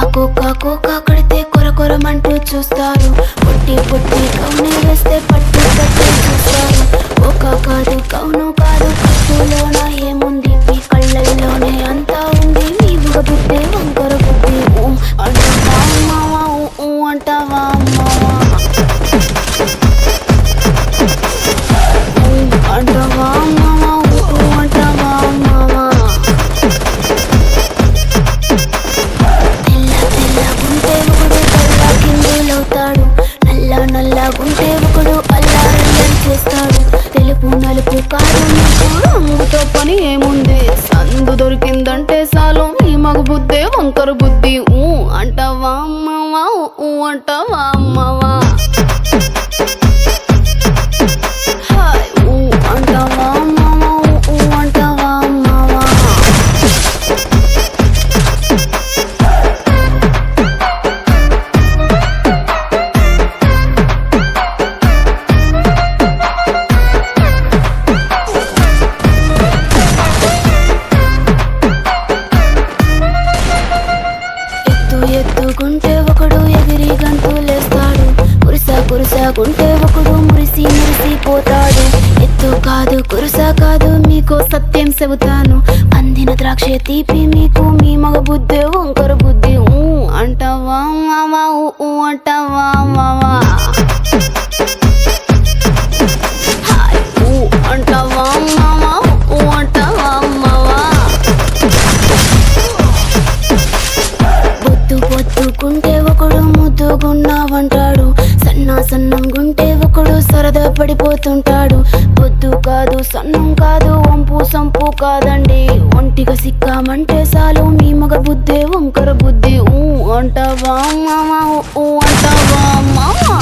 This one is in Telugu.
కుక్క కుక్క కడితే కొర కొరమంటూ చూస్తారు పొట్టి పొట్టి కౌను వేస్తే పట్టు పట్టి చూస్తారు ఒక కాదు కౌను కాదు కట్టులోన ఏముంది మీ కళ్ళల్లోనే అంతా ఉంది మీ బుగ బుద్ధి వంకర బుద్ధి ఊ అంటావా అమ్మావా ఊ ఊ అంటావా అమ్మావా ఊ అంటావా అమ్మావా ఊ ఊ అంటావా అమ్మావా తెల్ల తెల్లగుంటే ఒకడు కళ్ళ కిందులవుతాడు నల్ల నల్లగుంటే ఒకడు అల్లారల్లం చేస్తాడు తెలుపు నలుపు కాదు నీకు రంగుతో పని ఏముంది సందు దొరికిందంటే చాలు ఈ మగ బుద్ధే వంకర బుద్ధి ఊ అంటావా అమ్మవా ఊ అంటావా అమ్మవా హాయ్ ఊ అంటావా అమ్మవా ఊ అంటావా అమ్మవా ఎత్తు ఎత్తుకుంటే ఒకడు ఎగిరి గంతులేస్తాడు కురుస కురుసకుంటే ఒకడు మురిసి మురిసిపోతాడు ఎత్తు కాదు కురుస కాదు మీకు సత్యం చెబుతాను అందిన ద్రాక్ష తీపి మీకు మీ మగ బుద్ధి వంకర బుద్ధి ఊ అంటావా మావా ఊ ఊ అంటావా మావా హాయ్ ఊ అంటావా మావా ఊ అంటావా మావా బొద్దు బొద్దుకుంటే ఒకడు ముద్దుగున్నావంటాడు సన్నా సన్నం గుంటే ఒకడు సరదా పడిపోతుంటాడు బొద్దు కాదు సన్నం కాదు వంపు సంపు కాదండి ఒంటిగా సిక్కామంటే చాలు మీ మగ బుద్ధే వంకర బుద్ధి ఊ అంటావా మామా ఊ అంటావా మామా